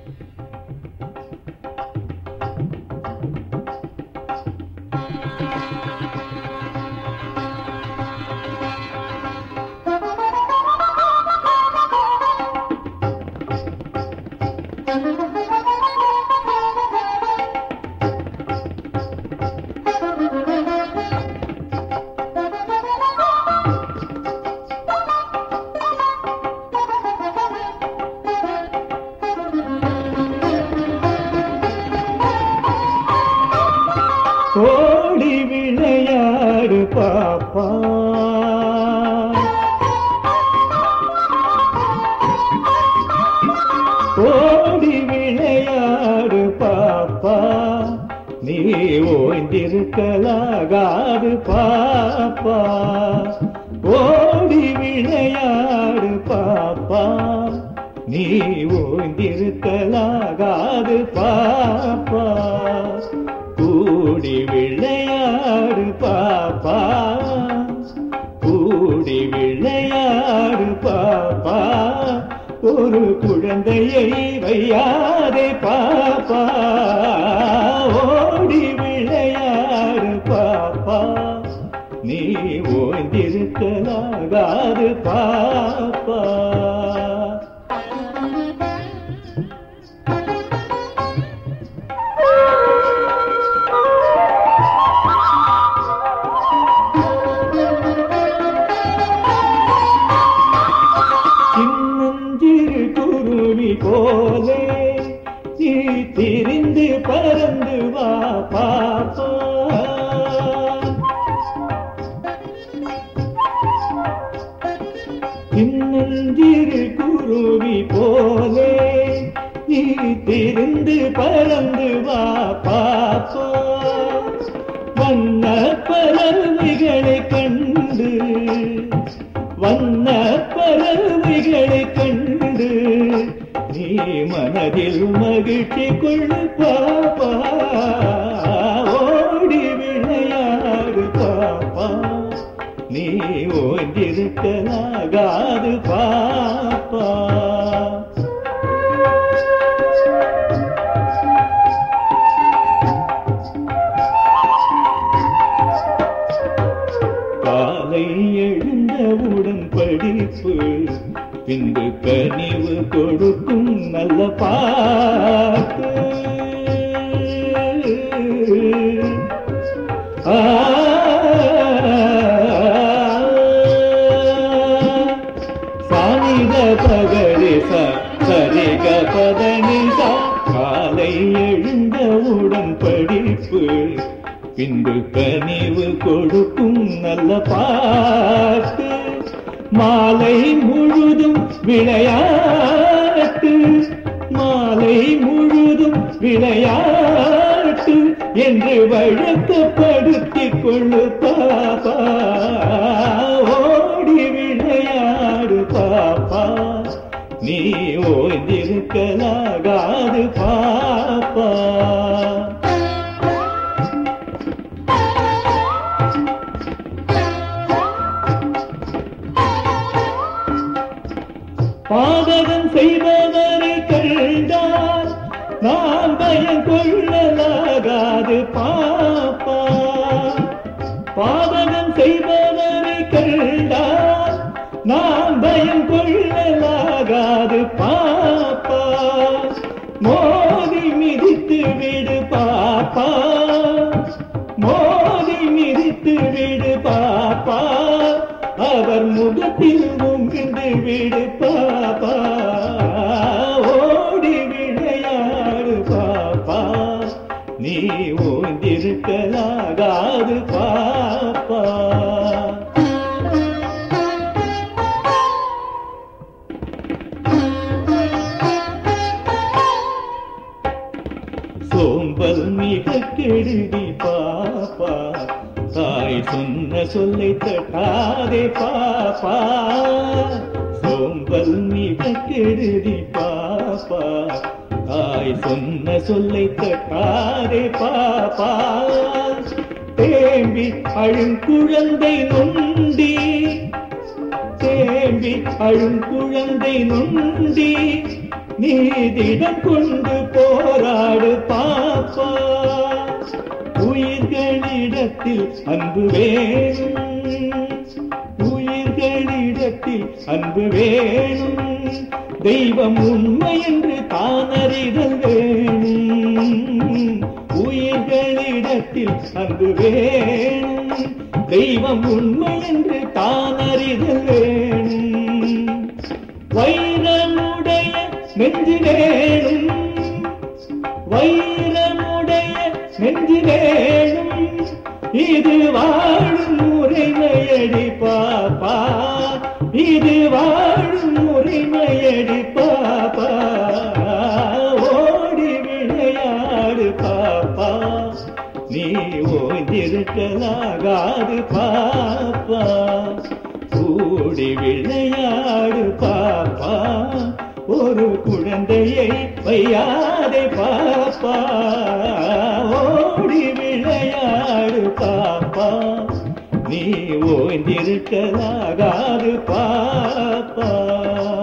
ஓடி விளையாடு பாப்பா ஓடி விளையாடு பாப்பா நீ ஓய்ந்திருக்கலாகாது பாப்பா ஓடி விளையாடு பாப்பா நீ ஓய்ந்திருக்கலாகாது பாப்பா கூடி விளையாடு பாப்பா கூடி விளையாடு பாப்பா ஒரு குழந்தையை வையாதே பாப்பா ஓடி விளையாடு பாப்பா நீ ஓய்ந்திருக்கலாகாது பாப்பா சின்னஞ்சிறு குருவி போலே நீ திரிந்து பறந்து வா பாப்பா சின்னஞ்சிறு குருவி போலே நீ திரிந்து பறந்து வா பாப்பா வண்ண பறவைகளை கண்டு வண்ண பறவைகளை கண்டு நீ மனதில் மகிழ்ச்சி கொள்ளு பாப்பா ஓடி விளையாடு பாப்பா நீ ஓய்ந்திருக்கலாகாது பாப்பா காலை எழுந்தவுடன் படிப்பு பின்பு கனிவு கொடுக்கும் நல்ல பாட்டு ஆ சானித பகரி சரிக பதனிசா காலை எழுந்தவுடன் படிப்பு பின்பு கனிவு கொடுக்கும் நல்ல பாட்டு மாலை முழுதும் விளையாட்டு மாலை முழுதும் விளையாட்டு என்று வழக்கப்படுத்திக் கொள்ளு பாப்பா ஓடி விளையாடு பாப்பா நீ ஓய்ந்திருக்கலாகாது பாப்பா பாதகம் செய்பவரை கண்டால் நாம் பயம் கொள்ளலாகாது பாப்பா பாதகம் செய்பவரை கண்டால் நாம் பயம் கொள்ளலாகாது பாப்பா மோதி மிதித்து விடு பாப்பா மோதி மிதித்து விடு பாப்பா அவர் முகத்தில் உங்கிண்டு விடு பாப்பா ஓடி விளையாடு பாப்பா நீ ஓய்ந்திருக்கலாகாது பாப்பா சோம்பல் மிக கெடுதி பாப்பா தாய் சொன்ன சொல்லை தட்டாதே பாப்பா சோம்பல் மிக கெடுதி பாப்பா தாய் சொன்ன சொல்லை தட்டாதே பாப்பா தேம்பி அழுங்குழந்தை நொண்டி தேம்பி அழுங்குழந்தை நொண்டி நீதிடம் கொண்டு போராடு பாப்பா உயிர்களிடத்தில் அன்பு வேணும் உயிர்களிடத்தில் அன்பு வேணும் தெய்வம் உண்மை என்று தானறிதல் வேணும் உயிர்களிடத்தில் அன்பு வேணும் தெய்வம் உண்மை என்று தானறிதல் வேணும் வைரமுடைய நெஞ்சு வேணும் வைரமுடைய நெஞ்சு வேணும் இது வாழும் முறைமையடி பாப்பா இது வாழும் முறைமையடி பாப்பா ஓடி விளையாடு பாப்பா நீ ஓய்ந்திருக்கலாகாது பாப்பா கூடி விளையாடு பாப்பா ஒரு குழந்தையை வையாதே பாப்பா ஓடி விளையாடு பாப்பா நீ ஓய்ந்திருக்கலாகாது பாப்பா